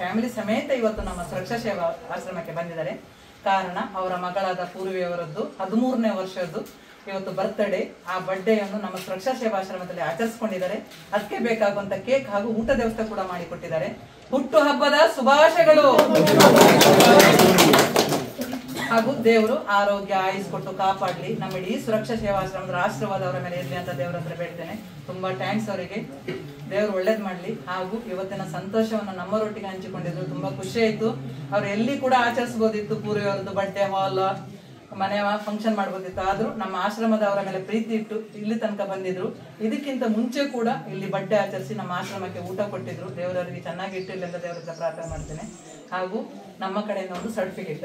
Family ಸಮೇತ ಇವತ್ತು ನಮ್ಮ ಸುರಕ್ಷಾ ಸೇವಾ ಆಶ್ರಮಕ್ಕೆ ಬಂದಿದ್ದಾರೆ ಕಾರಣ ಅವರ ಮಗಳಾದ ಪೂರ್ವಿಯವರದ್ದು ಹದಿಮೂರನೇ ವರ್ಷದ್ದು ಇವತ್ತು ಬರ್ತ್ಡೇ ಆ ಬರ್ಡೇಯನ್ನು ನಮ್ಮ ಸುರಕ್ಷಾ ಸೇವಾಶ್ರಮದಲ್ಲಿ ಆಚರಿಸಿಕೊಂಡಿದ್ದಾರೆ ಅದಕ್ಕೆ ಬೇಕಾಗುವಂತ ಕೇಕ್ ಹಾಗೂ ಊಟದ ವ್ಯವಸ್ಥೆ ಕೂಡ ಮಾಡಿಕೊಟ್ಟಿದ್ದಾರೆ ಹುಟ್ಟು ಹಬ್ಬದ ಶುಭಾಶಯಗಳು ಹಾಗೂ ದೇವರು ಆರೋಗ್ಯ ಆಯುಸ್ ಕೊಟ್ಟು ಕಾಪಾಡ್ಲಿ ನಮ್ಮ ಇಡೀ ಸುರಕ್ಷಾ ಸೇವಾಶ್ರಮದ ಆಶೀರ್ವಾದ ಅವರ ಮೇಲೆ ಇರ್ಲಿ ಅಂತ ದೇವರ ಹತ್ರ ಬೇಡ್ತೇನೆ ತುಂಬಾ ಥ್ಯಾಂಕ್ಸ್ ಅವರಿಗೆ ದೇವರು ಒಳ್ಳೇದ್ ಮಾಡ್ಲಿ ಹಾಗೂ ಇವತ್ತಿನ ಸಂತೋಷವನ್ನು ನಮ್ಮರೊಟ್ಟಿಗೆ ಹಂಚಿಕೊಂಡಿದ್ರು ತುಂಬಾ ಖುಷಿ ಆಯ್ತು ಅವ್ರು ಎಲ್ಲಿ ಕೂಡ ಆಚರಿಸಬಹುದಿತ್ತು ಪೂರ್ವಿ ಅವರದ್ದು ಬರ್ಡೇ ಹಾಲ್ ಮನೆ ಫಂಕ್ಷನ್ ಮಾಡ್ಬೋದಿತ್ತು ಆದ್ರೂ ನಮ್ಮ ಆಶ್ರಮದವರ ಮೇಲೆ ಪ್ರೀತಿ ಇಟ್ಟು ಇಲ್ಲಿ ತನಕ ಬಂದಿದ್ರು ಇದಕ್ಕಿಂತ ಮುಂಚೆ ಕೂಡ ಇಲ್ಲಿ ಬಡ್ಡೆ ಆಚರಿಸಿ ನಮ್ಮ ಆಶ್ರಮಕ್ಕೆ ಊಟ ಕೊಟ್ಟಿದ್ರು ದೇವರವರಿಗೆ ಚೆನ್ನಾಗಿ ಇಟ್ಟಿರ್ಲಿ ಅಂತ ದೇವರ ಹತ್ರ ಪ್ರಾರ್ಥನೆ ಮಾಡ್ತೇನೆ ಹಾಗೂ ನಮ್ಮ ಕಡೆಯಿಂದ ಒಂದು ಸರ್ಟಿಫಿಕೇಟ್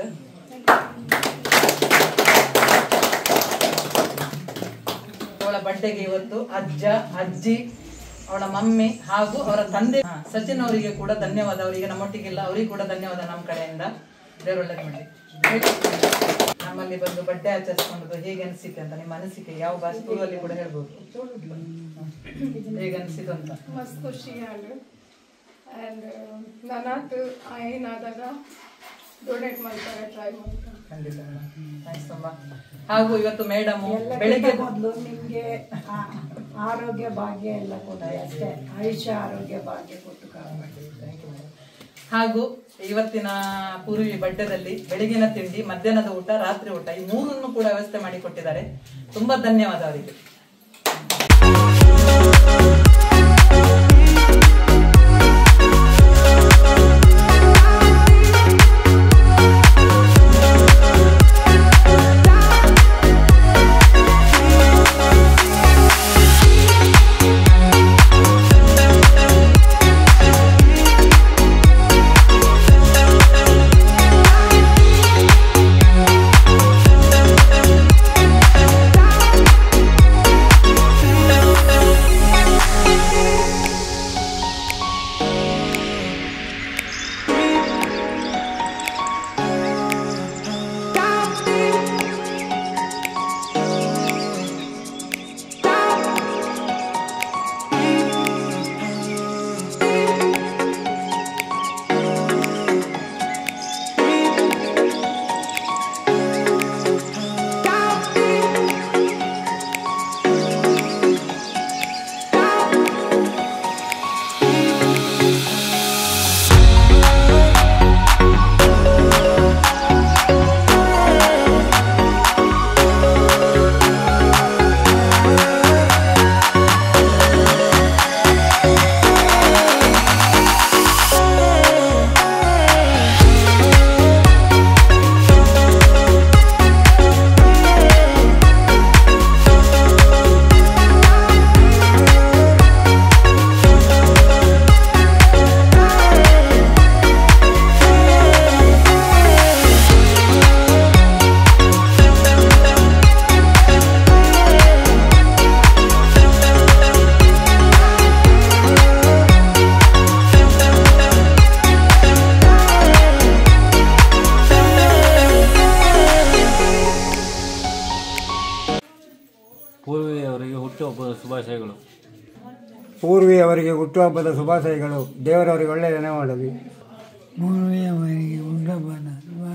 ಅವಳ ಬಡ್ಡೆಗೆ ಇವತ್ತು ಅಜ್ಜ ಅಜ್ಜಿ ಅವಳ ಮಮ್ಮಿ ಹಾಗೂ ಅವರ ತಂದೆ ಹಾ, ಸಚಿನ್ ಅವರಿಗೆ ಕೂಡ ಧನ್ಯವಾದ ಅವರಿಗೆ ನಮ್ಮೊಟ್ಟಿಗಿಲ್ಲ ಅವರಿಗೆ ಕೂಡ ಧನ್ಯವಾದ ನಮ್ಮ ಕಡೆಯಿಂದ ದೇವರು ಒಳ್ಳೇದು ಮಾಡಿ ನಮ್ಮಲ್ಲಿ ಬಂದು ಬಡ್ಡೆ ಆಚರಿಸ್ಕೊಂಡದ್ದು ಹೇಗೆ ಅನಿಸಿಕೆ ಅಂತ ನಿಮ್ಮ ಅನಿಸಿಕೆ ಯಾವ ಭಾಷೆ ತುಳುವಲ್ಲಿ ಕೂಡ ಹೇಳ್ಬೋದು ಹೇಗೆ ಅನಿಸಿತು ಅಂತ ಮಸ್ತ್ ಖುಷಿ ಆಂಡ್ ಆ್ಯಂಡ್ ನನ್ನದು ಏನಾದಾಗ ಡೊನೇಟ್ ಮಾಡ್ತಾರೆ ಟ್ರೈ ಮಾಡ್ತಾರೆ ಖಂಡಿತ ಥ್ಯಾಂಕ್ಸ್ ತುಂಬಾ ಹಾಗೂ ಇವತ್ತು ಮೇಡಮ್ ಬೆಳಿಗ್ಗೆ ಮೊದಲು ನಿಮಗೆ ಆರೋಗ್ಯ ಭಾಗ್ಯ ಎಲ್ಲ ಕೊಡಿ ಅಷ್ಟೇ ಆಯುಷ್ಯ ಆರೋಗ್ಯ ಭಾಗ್ಯ ಕೊಟ್ಟು ಕಾಪಾಡಿ ಹಾಗೂ ಇವತ್ತಿನ ಪೂರ್ವಿ ಬಡ್ಡದಲ್ಲಿ ಬೆಳಗಿನ ತಿಂಡಿ ಮಧ್ಯಾಹ್ನದ ಊಟ ರಾತ್ರಿ ಊಟ ಈ ಮೂರನ್ನು ಕೂಡ ವ್ಯವಸ್ಥೆ ಮಾಡಿ ಕೊಟ್ಟಿದ್ದಾರೆ ತುಂಬಾ ಧನ್ಯವಾದ ಅವರಿಗೆ ಪೂರ್ವಿಯವರಿಗೆ ಹುಟ್ಟುಹಬ್ಬದ ಶುಭಾಶಯಗಳು ಪೂರ್ವಿ ಅವರಿಗೆ ಹುಟ್ಟುಹಬ್ಬದ ಶುಭಾಶಯಗಳು ದೇವರವರಿಗೆ ಒಳ್ಳೆಯದನ್ನೇ ಮಾಡಲಿ ಮೂರನೆಯವರಿಗೆ ಉಂಡಬನ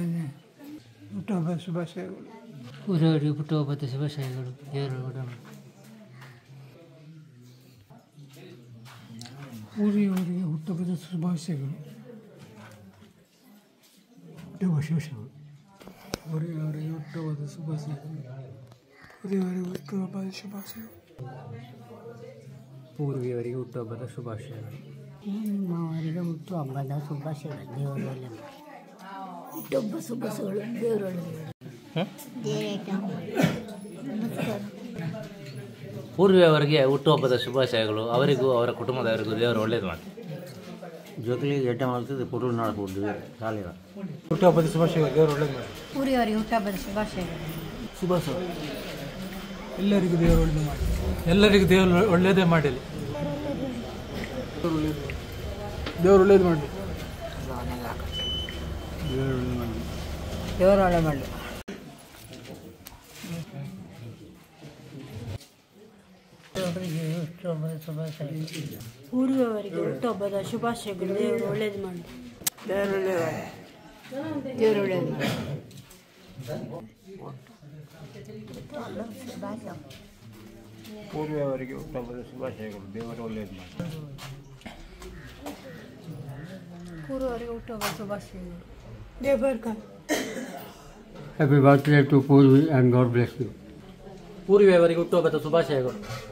ಹುಟ್ಟುಹಬ್ಬ ಶುಭಾಶಯಗಳು ಊರವರಿಗೆ ಹುಟ್ಟುಹಬ್ಬದ ಶುಭಾಶಯಗಳು ದೇವರು ಊಟ ಮಾಡಿ ಊರಿಯವರಿಗೆ ಹುಟ್ಟುಹಬ್ಬದ ಶುಭಾಶಯಗಳು ಹುಟ್ಟುಹಬ್ಬ ಶುಭಾಶಯಗಳು ಊರಿಯವರಿಗೆ ಹುಟ್ಟುಹಬ್ಬದ ಶುಭಾಶಯಗಳು ಊರಿಯವರಿಗೆ ಹುಟ್ಟುಹಬ್ಬದ ಶುಭಾಶಯಗಳು ಪೂರ್ವಿಯವರಿಗೆ ಹುಟ್ಟುಹಬ್ಬದ ಶುಭಾಶಯಗಳು ನಿಮ್ಮವರಿಗೆ ಹುಟ್ಟು ಹಬ್ಬದ ಶುಭಾಶಯಗಳು ದೇವರು ಒಳ್ಳೆ ಹುಟ್ಟುಹಬ್ಬ ಶುಭಾಶಯಗಳು ದೇವರು ಒಳ್ಳೆ ನಮಸ್ಕಾರ ಪೂರ್ವಿಯವರಿಗೆ ಹುಟ್ಟುಹಬ್ಬದ ಶುಭಾಶಯಗಳು ಅವರಿಗೂ ಅವರ ಕುಟುಂಬದವರಿಗೂ ದೇವರು ಒಳ್ಳೇದು ಮಾಡಿ ಜೊತೆಗೆ ಎಡ್ಡೆ ಮಾಡ್ತಿದ್ದು ಪುಟೂರು ನಾಡ್ಬೋದು ಶಾಲೆಯ ಹುಟ್ಟುಹಬ್ಬದ ಶುಭಾಶಯಗಳು ದೇವರು ಒಳ್ಳೇದು ಮಾಡಿ ಊರಿಯವರಿಗೆ ಹುಟ್ಟುಹಬ್ಬದ ಶುಭಾಶಯಗಳು ಶುಭಾಶಯ ಎಲ್ಲರಿಗೂ ದೇವರು ಒಳ್ಳೇದು ಮಾಡಿ ಎಲ್ಲರಿಗೂ ದೇವರು ಒಳ್ಳೇದೇ ಮಾಡಲಿ ದೇವರು ಒಳ್ಳೇದು ಮಾಡಲಿ ದೇವರು ಒಳ್ಳೆ ಮಾಡಲಿ ಊರಿಯವರಿಗೆ ಹುಟ್ಟುಹಬ್ಬದ ಶುಭಾಶಯಗಳು ದೇವರು ಒಳ್ಳೇದು ಮಾಡಿ ದೇವರು ಒಳ್ಳೆಯವರು ದೇವರು ಒಳ್ಳೆಯದು ಮಾಡಿ ಪೂರ್ವಿಯವರಿಗೆ ಹುಟ್ಟುಹಬ್ಬದ ಶುಭಾಶಯಗಳು ದೇವರು ಒಳ್ಳೆಯದು ಮಾಡಿ ಪೂರ್ವವರಿಗೆ ಹುಟ್ಟುಹಬ್ಬ ಶುಭಾಶಯಗಳು Happy birthday to Purvi and God bless you. ಪೂರ್ವಿಯವರಿಗೆ ಹುಟ್ಟುಹಬ್ಬದ ಶುಭಾಶಯಗಳು